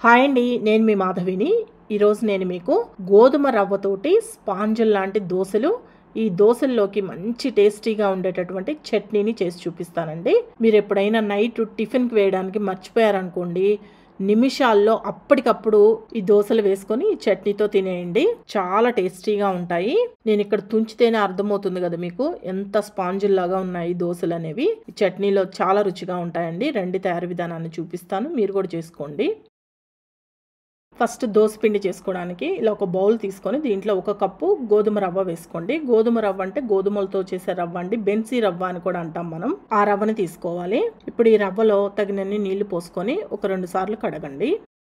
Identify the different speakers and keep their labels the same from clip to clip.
Speaker 1: hi అండి నేను మీ మాధవిని ఈరోజు నేను మీకు గోధుమ రవ్వతోటి స్పాంజుల్ లాంటి దోశలు ఈ దోశల్లోకి మంచి టేస్టీగా ఉండేటటువంటి చట్నీని చేసి చూపిస్తానండి మీరు ఎప్పుడైనా నైట్ టిఫిన్కి వేయడానికి మర్చిపోయారనుకోండి నిమిషాల్లో అప్పటికప్పుడు ఈ దోశలు వేసుకొని ఈ చట్నీతో తినేయండి చాలా టేస్టీగా ఉంటాయి నేను ఇక్కడ తుంచితేనే అర్థమవుతుంది కదా మీకు ఎంత స్పాంజుల్ లాగా ఉన్నాయి ఈ దోశలు అనేవి ఈ చట్నీలో చాలా రుచిగా ఉంటాయండి రెండు తయారీ విధానాన్ని చూపిస్తాను మీరు కూడా చేసుకోండి ఫస్ట్ దోశ పిండి చేసుకోవడానికి ఇలా ఒక బౌల్ తీసుకొని దీంట్లో ఒక కప్పు గోధుమ రవ్వ వేసుకోండి గోధుమ రవ్వ అంటే గోధుమలతో చేసే రవ్వ అండి బెన్సీ రవ్వ అని కూడా అంటాం మనం ఆ రవ్వని తీసుకోవాలి ఇప్పుడు ఈ రవ్వలో తగినన్ని నీళ్లు పోసుకొని ఒక రెండు సార్లు కడగండి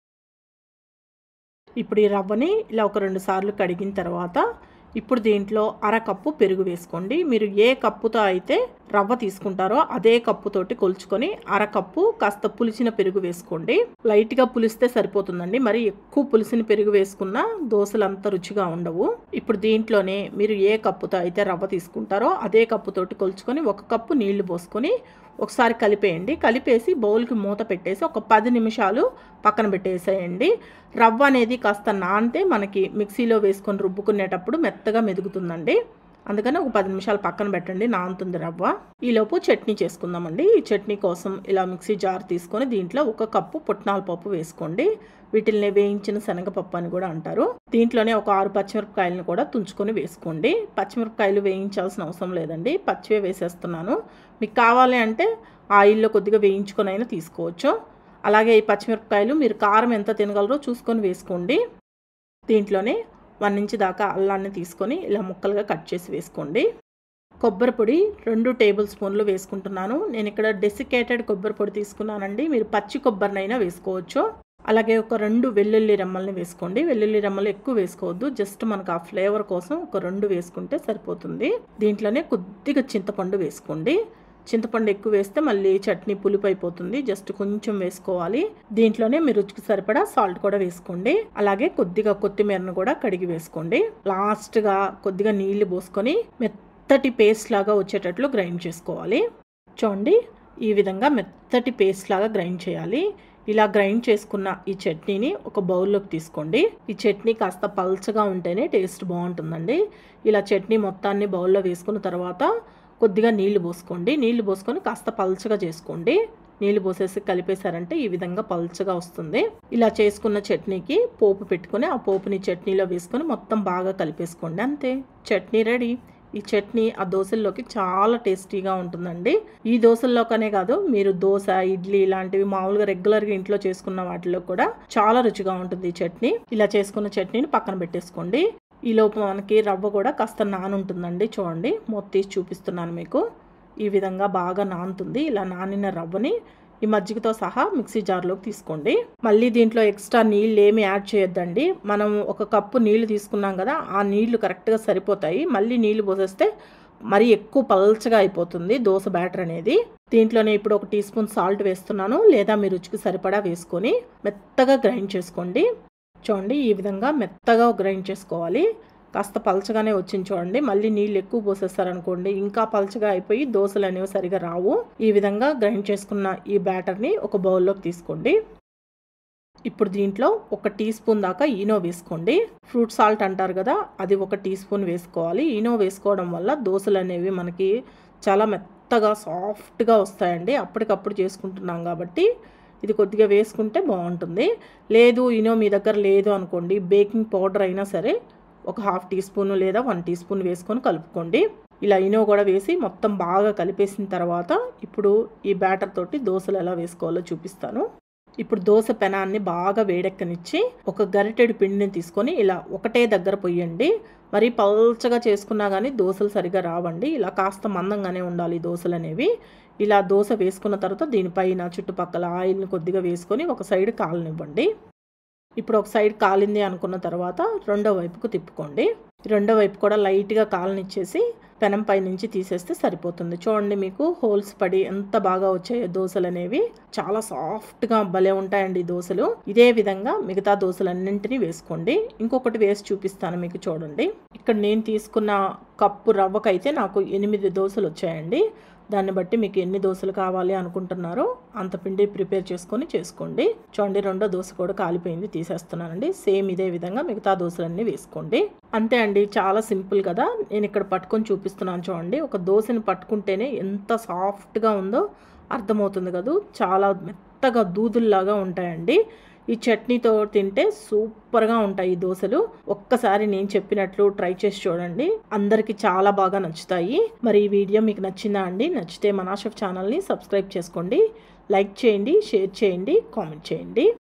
Speaker 1: ఇప్పుడు ఈ రవ్వని ఇలా ఒక రెండు సార్లు కడిగిన తర్వాత ఇప్పుడు దీంట్లో అర కప్పు పెరుగు వేసుకోండి మీరు ఏ కప్పుతో అయితే రవ్వ తీసుకుంటారో అదే కప్పుతోటి కొలుచుకొని అర కప్పు కాస్త పులిసిన పెరుగు వేసుకోండి లైట్గా పులిస్తే సరిపోతుందండి మరి ఎక్కువ పులిసిన పెరుగు వేసుకున్న దోశలు అంత రుచిగా ఉండవు ఇప్పుడు దీంట్లోనే మీరు ఏ కప్పుతో అయితే రవ్వ తీసుకుంటారో అదే కప్పుతోటి కొలుచుకొని ఒక కప్పు నీళ్లు పోసుకొని ఒకసారి కలిపేయండి కలిపేసి బౌల్కి మూత పెట్టేసి ఒక పది నిమిషాలు పక్కన పెట్టేసేయండి రవ్వ అనేది కాస్త నానితే మనకి మిక్సీలో వేసుకొని రుబ్బుకునేటప్పుడు మెత్తగా మెదుగుతుందండి అందుకని ఒక పది నిమిషాలు పక్కన పెట్టండి నానుతుంది రవ్వ ఈలోపు చట్నీ చేసుకుందామండి ఈ చట్నీ కోసం ఇలా మిక్సీ జార్ తీసుకొని దీంట్లో ఒక కప్పు పుట్నాల పప్పు వేసుకోండి వీటిల్ని వేయించిన శనగపప్పు అని కూడా అంటారు దీంట్లోనే ఒక ఆరు పచ్చిమిరపకాయలను కూడా తుంచుకొని వేసుకోండి పచ్చిమిరపకాయలు వేయించాల్సిన అవసరం లేదండి పచ్చివే వేసేస్తున్నాను మీకు కావాలి అంటే ఆయిల్లో కొద్దిగా వేయించుకొని అయినా తీసుకోవచ్చు అలాగే ఈ పచ్చిమిరపకాయలు మీరు కారం ఎంత తినగలరో చూసుకొని వేసుకోండి దీంట్లోనే వన్ ఇంచ్ దాకా అల్లాన్ని తీసుకొని ఇలా ముక్కలుగా కట్ చేసి వేసుకోండి కొబ్బరి పొడి రెండు టేబుల్ స్పూన్లు వేసుకుంటున్నాను నేను ఇక్కడ డెసికేటెడ్ కొబ్బరి పొడి తీసుకున్నానండి మీరు పచ్చి కొబ్బరినైనా వేసుకోవచ్చు అలాగే ఒక రెండు వెల్లుల్లి రెమ్మల్ని వేసుకోండి వెల్లుల్లి రెమ్మలు ఎక్కువ వేసుకోవద్దు జస్ట్ మనకు ఆ ఫ్లేవర్ కోసం ఒక రెండు వేసుకుంటే సరిపోతుంది దీంట్లోనే కొద్దిగా చింతపండు వేసుకోండి చింతపండు ఎక్కువ వేస్తే మళ్ళీ చట్నీ పులుపు అయిపోతుంది జస్ట్ కొంచెం వేసుకోవాలి దీంట్లోనే మీరు రుచికి సరిపడా సాల్ట్ కూడా వేసుకోండి అలాగే కొద్దిగా కొత్తిమీరను కూడా కడిగి వేసుకోండి లాస్ట్గా కొద్దిగా నీళ్లు పోసుకొని మెత్తటి పేస్ట్ లాగా వచ్చేటట్లు గ్రైండ్ చేసుకోవాలి చూడండి ఈ విధంగా మెత్తటి పేస్ట్ లాగా గ్రైండ్ చేయాలి ఇలా గ్రైండ్ చేసుకున్న ఈ చట్నీని ఒక బౌల్లోకి తీసుకోండి ఈ చట్నీ కాస్త పల్చగా ఉంటేనే టేస్ట్ బాగుంటుందండి ఇలా చట్నీ మొత్తాన్ని బౌల్లో వేసుకున్న తర్వాత కొద్దిగా నీళ్లు పోసుకోండి నీళ్లు పోసుకొని కాస్త పల్చగా చేసుకోండి నీళ్లు పోసేసి కలిపేశారంటే ఈ విధంగా పల్చగా వస్తుంది ఇలా చేసుకున్న చట్నీకి పోపు పెట్టుకొని ఆ పోపుని చట్నీలో వేసుకొని మొత్తం బాగా కలిపేసుకోండి అంతే చట్నీ రెడీ ఈ చట్నీ ఆ దోశల్లోకి చాలా టేస్టీగా ఉంటుందండి ఈ దోశల్లోకనే కాదు మీరు దోశ ఇడ్లీ ఇలాంటివి మామూలుగా రెగ్యులర్గా ఇంట్లో చేసుకున్న వాటిలో కూడా చాలా రుచిగా ఉంటుంది ఈ చట్నీ ఇలా చేసుకున్న చట్నీని పక్కన పెట్టేసుకోండి ఈ లోపు మనకి రవ్వ కూడా కాస్త నానుంటుందండి చూడండి మూత తీసి చూపిస్తున్నాను మీకు ఈ విధంగా బాగా నానుతుంది ఇలా నానిన రవ్వని ఈ మజ్జిగతో సహా మిక్సీ జార్లోకి తీసుకోండి మళ్ళీ దీంట్లో ఎక్స్ట్రా నీళ్ళు ఏమి యాడ్ చేయొద్దండి మనం ఒక కప్పు నీళ్లు తీసుకున్నాం కదా ఆ నీళ్లు కరెక్ట్గా సరిపోతాయి మళ్ళీ నీళ్లు పోసేస్తే మరీ ఎక్కువ పల్చగా అయిపోతుంది దోశ బ్యాటర్ అనేది దీంట్లోనే ఇప్పుడు ఒక టీ స్పూన్ సాల్ట్ వేస్తున్నాను లేదా మీ రుచికి సరిపడా వేసుకొని మెత్తగా గ్రైండ్ చేసుకోండి చూడండి ఈ విధంగా మెత్తగా గ్రైండ్ చేసుకోవాలి కాస్త పలచగానే వచ్చింది చూడండి మళ్ళీ నీళ్ళు ఎక్కువ పోసేస్తారనుకోండి ఇంకా పలచగా అయిపోయి దోశలు అనేవి సరిగా రావు ఈ విధంగా గ్రైండ్ చేసుకున్న ఈ బ్యాటర్ని ఒక బౌల్లోకి తీసుకోండి ఇప్పుడు దీంట్లో ఒక టీ స్పూన్ దాకా ఈనో వేసుకోండి ఫ్రూట్ సాల్ట్ అంటారు కదా అది ఒక టీ స్పూన్ వేసుకోవాలి ఈనో వేసుకోవడం వల్ల దోశలు అనేవి మనకి చాలా మెత్తగా సాఫ్ట్గా వస్తాయండి అప్పటికప్పుడు చేసుకుంటున్నాం కాబట్టి ఇది కొద్దిగా వేసుకుంటే బాగుంటుంది లేదు ఇనో మీ దగ్గర లేదు అనుకోండి బేకింగ్ పౌడర్ అయినా సరే ఒక హాఫ్ టీ స్పూన్ లేదా వన్ టీ స్పూన్ వేసుకొని కలుపుకోండి ఇలా ఇనో కూడా వేసి మొత్తం బాగా కలిపేసిన తర్వాత ఇప్పుడు ఈ బ్యాటర్ తోటి దోశలు ఎలా వేసుకోవాలో చూపిస్తాను ఇప్పుడు దోశ పెనాన్ని బాగా వేడెక్కనిచ్చి ఒక గరిటెడు పిండిని తీసుకొని ఇలా ఒకటే దగ్గర పొయ్యండి మరి పల్చగా చేసుకున్నా కానీ దోశలు సరిగా రావండి ఇలా కాస్త మందంగానే ఉండాలి దోశలు అనేవి ఇలా దోశ వేసుకున్న తర్వాత దీనిపైన చుట్టుపక్కల ఆయిల్ని కొద్దిగా వేసుకొని ఒక సైడ్ కాలనివ్వండి ఇప్పుడు ఒక సైడ్ కాలింది అనుకున్న తర్వాత రెండో వైపుకు తిప్పుకోండి రెండో వైపు కూడా లైట్గా కాలనిచ్చేసి పెనం పై నుంచి తీసేస్తే సరిపోతుంది చూడండి మీకు హోల్స్ పడి ఎంత బాగా వచ్చాయో దోశలు అనేవి చాలా సాఫ్ట్గా భలే ఉంటాయండి ఈ దోశలు ఇదే విధంగా మిగతా దోశలన్నింటినీ వేసుకోండి ఇంకొకటి వేసి చూపిస్తాను మీకు చూడండి ఇక్కడ నేను తీసుకున్న కప్పు రవ్వకైతే నాకు ఎనిమిది దోశలు వచ్చాయండి దాన్ని బట్టి మీకు ఎన్ని దోశలు కావాలి అనుకుంటున్నారో అంత పిండి ప్రిపేర్ చేసుకొని చేసుకోండి చూడండి రెండో దోశ కూడా కాలిపోయింది తీసేస్తున్నానండి సేమ్ ఇదే విధంగా మిగతా దోశలన్నీ వేసుకోండి అంతే అండి చాలా సింపుల్ కదా నేను ఇక్కడ పట్టుకొని చూపిస్తున్నాను చూడండి ఒక దోశని పట్టుకుంటేనే ఎంత సాఫ్ట్గా ఉందో అర్థమవుతుంది కదా చాలా మెత్తగా దూదుల్లాగా ఉంటాయండి ఈ చట్నీతో తింటే సూపర్గా ఉంటాయి ఈ దోశలు ఒక్కసారి నేను చెప్పినట్లు ట్రై చేసి చూడండి అందరికీ చాలా బాగా నచ్చుతాయి మరి ఈ వీడియో మీకు నచ్చిందా అండి నచ్చితే మనాషఫ్ ఛానల్ని సబ్స్క్రైబ్ చేసుకోండి లైక్ చేయండి షేర్ చేయండి కామెంట్ చేయండి